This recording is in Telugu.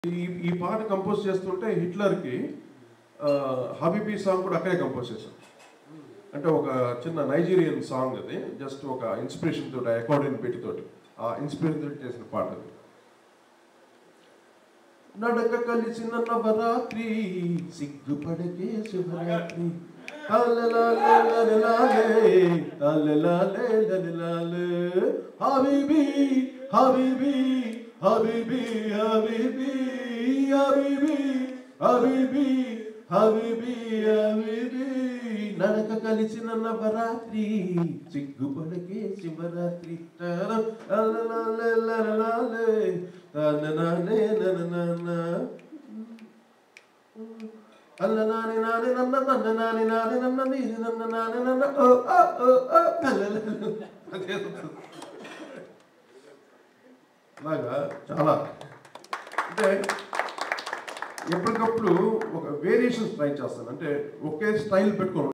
ఈ ఈ పాట కంపోజ్ చేస్తుంటే హిట్లర్కి ఆ, హబీబీ సాంగ్ కూడా అక్కడే కంపోజ్ చేశాను అంటే ఒక చిన్న నైజీరియన్ సాంగ్ అది జస్ట్ ఒక ఇన్స్పిరేషన్ తోటి అకార్డియన్ పెట్టి తోటి ఆ ఇన్స్పిరేషన్ తోటి చేసిన పాట అది నడక కలిసిన నవరాత్రి సిగ్గుపడకే శివరాత్రి తాలలాలే, తాలలాలే, లలలాలే. హబీబీ హబీబీ హబీబీ హబీబీ హబీబీ హబీబీ హబీబీ హబీబీ నడక కలిసిన నవరాత్రి సిగ్గుపడకే శివరాత్రి తాలలాలే, లలలాలే. తాలలాలే, లలలాలే. అల్లనాని నాని నన్న నన్న నాని నాని నన్న నీరి నన్న నాని నన్న ఓ ఓ ఓ ఓ అల్లలల. అదే ఉంటుంది. అలాగా చాలా అంటే ఎప్పటికప్పుడు ఒక వేరియేషన్స్ ట్రై చేస్తాను అంటే ఒకే స్టైల్ పెట్టుకోను